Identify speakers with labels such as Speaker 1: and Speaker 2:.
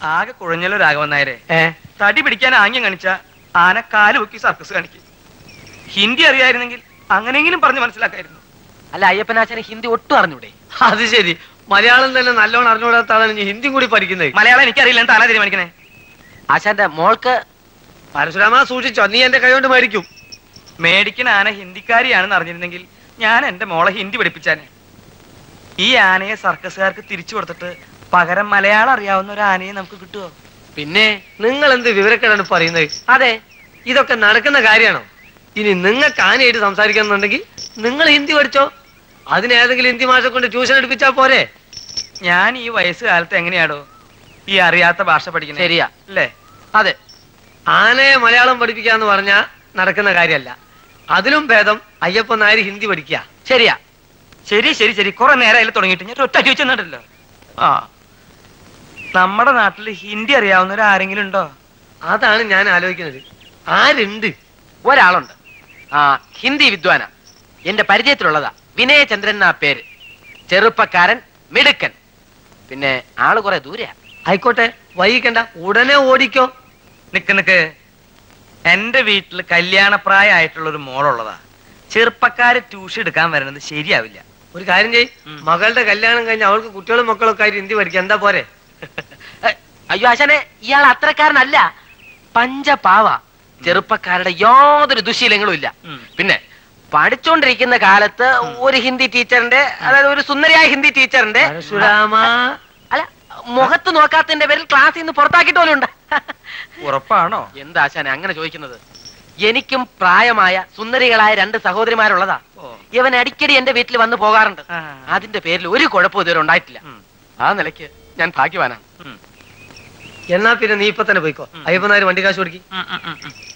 Speaker 1: ആകെ കുഴഞ്ഞല്ലോ രാഘവൻ നായരെ
Speaker 2: ഏ
Speaker 1: തടി പിടിക്കാൻ ആംഗ്യം കാണിച്ച ആന കാല് പൊക്കി സർക്കസ് കാണിക്കും ഹിന്ദി അറിയായിരുന്നെങ്കിൽ അങ്ങനെയെങ്കിലും പറഞ്ഞ് മനസ്സിലാക്കായിരുന്നു
Speaker 3: അല്ല അയ്യപ്പനാശാന് ഹിന്ദി ഒട്ടും അറിഞ്ഞൂടെ
Speaker 2: അത് ശരി മലയാളം തന്നെ നല്ലോണം അറിഞ്ഞുകൂടാത്ത ആളാണ് ഇനി ഹിന്ദിയും കൂടി പഠിക്കുന്നത്
Speaker 1: മലയാളം എനിക്കറിയില്ല എന്താ ആന തീരുമാനിക്കണേ
Speaker 3: ആശാന്റെ മോൾക്ക്
Speaker 2: പരശുരാമ സൂക്ഷിച്ചോ നീ എന്റെ കൈ കൊണ്ട് മേടിക്കും
Speaker 1: മേടിക്കുന്ന ആന ഹിന്ദിക്കാരിയാണെന്ന് അറിഞ്ഞിരുന്നെങ്കിൽ ഞാൻ എന്റെ മോളെ ഹിന്ദി പഠിപ്പിച്ചാനെ ഈ ആനയെ സർക്കസുകാർക്ക് തിരിച്ചു കൊടുത്തിട്ട് പകരം മലയാളം അറിയാവുന്ന ഒരു ആനയെ നമുക്ക് കിട്ടുമോ
Speaker 3: പിന്നെ
Speaker 2: നിങ്ങൾ എന്ത് വിവരക്കേടാണ് പറയുന്നത്
Speaker 3: അതെ
Speaker 2: ഇതൊക്കെ നടക്കുന്ന കാര്യമാണോ ഇനി നിങ്ങൾക്ക് ആനയായിട്ട് സംസാരിക്കുന്നുണ്ടെങ്കിൽ നിങ്ങൾ ഹിന്ദി പഠിച്ചോ അതിന് ഏതെങ്കിലും ഹിന്ദി മാഷെ കൊണ്ട് ട്യൂഷൻ എടുപ്പിച്ചാ പോരെ
Speaker 1: ഞാൻ ഈ വയസ്സുകാലത്ത് എങ്ങനെയാടോ ഈ അറിയാത്ത ഭാഷ പഠിക്കുന്നത്
Speaker 3: ശരിയാ
Speaker 1: അല്ലേ
Speaker 3: അതെ
Speaker 2: ആനയെ മലയാളം പഠിപ്പിക്കാന്ന് പറഞ്ഞാ നടക്കുന്ന കാര്യമല്ല അതിലും ഭേദം അയ്യപ്പൻ നായർ ഹിന്ദി പഠിക്കുക
Speaker 3: ശരിയാ
Speaker 1: ശരി ശരി ശരി കുറെ നേരം അതിൽ തുടങ്ങിയിട്ട് ഞാൻ ഒറ്റ ചോദിച്ചു തന്നിട്ടല്ലോ ആ നമ്മുടെ നാട്ടിൽ ഹിന്ദി അറിയാവുന്നവർ ആരെങ്കിലും ഉണ്ടോ
Speaker 2: അതാണ് ഞാൻ ആലോചിക്കുന്നത് ആരുണ്ട്
Speaker 3: ഒരാളുണ്ട് ആ ഹിന്ദി വിദ്വാന എന്റെ പരിചയത്തിലുള്ളതാ വിനയചന്ദ്രൻ എന്നാ പേര് ചെറുപ്പക്കാരൻ മിടുക്കൻ പിന്നെ ആള് കുറെ ദൂരെയാ
Speaker 2: ആയിക്കോട്ടെ വൈകിക്കണ്ട ഉടനെ ഓടിക്കോ
Speaker 1: നിക്ക് നിക്ക് എന്റെ വീട്ടിൽ കല്യാണപ്രായമായിട്ടുള്ള ഒരു മോളുള്ളതാ ചെറുപ്പക്കാര് ട്യൂഷൻ എടുക്കാൻ വരുന്നത് ശരിയാവില്ല
Speaker 2: ഒരു കാര്യം ചെയ്
Speaker 1: ഉം.
Speaker 2: മകളുടെ കല്യാണം കഴിഞ്ഞ് അവൾക്ക് കുട്ടികളും മക്കളൊക്കെ ആയിട്ട് ഹിന്ദി പഠിക്കാം എന്താ പോരെ
Speaker 3: ഏ, അയ്യോ ആശാനെ ഇയാൾ അത്രക്കാരനല്ല പഞ്ചപാവ ചെറുപ്പക്കാരുടെ യാതൊരു ദുശീലങ്ങളും ഇല്ല
Speaker 1: ഉം.
Speaker 3: പിന്നെ പഠിച്ചുകൊണ്ടിരിക്കുന്ന കാലത്ത് ഒരു ഹിന്ദി ടീച്ചറിന്റെ അതായത് ഒരു സുന്ദരിയായ ഹിന്ദി ടീച്ചറിന്റെ
Speaker 2: പരശുരാമ
Speaker 3: അല്ല മുഖത്ത് നോക്കാത്തതിന്റെ പേരിൽ ക്ലാസ്സിൽ നിന്ന് പുറത്താക്കിയിട്ട് പോലും ഉണ്ട്
Speaker 1: ഉറപ്പാണോ
Speaker 3: എന്താ ആശാനെ അങ്ങനെ ചോദിക്കുന്നത് എനിക്കും പ്രായമായ സുന്ദരികളായ രണ്ട് സഹോദരിമാരുള്ളതാ
Speaker 1: ഓ.
Speaker 3: ഇവൻ അടിക്കടി എന്റെ വീട്ടിൽ വന്ന് പോകാറുണ്ട്
Speaker 1: ആ.
Speaker 3: അതിന്റെ പേരിൽ ഒരു കുഴപ്പവും ഇതുവരെ ഉണ്ടായിട്ടില്ല
Speaker 1: ഉം.
Speaker 3: ആ നിലയ്ക്ക് ഞാൻ ഭാഗ്യവാനാണ്
Speaker 1: ഉം.
Speaker 2: എന്നാ പിന്നെ നീ ഇപ്പൊ തന്നെ പോയിക്കോ
Speaker 1: ഉം.
Speaker 2: അയ്യപ്പൻ നായർ വണ്ടി കാശ് കൊടുക്കി
Speaker 1: ഉം, ഉം, ഉം, ഉം.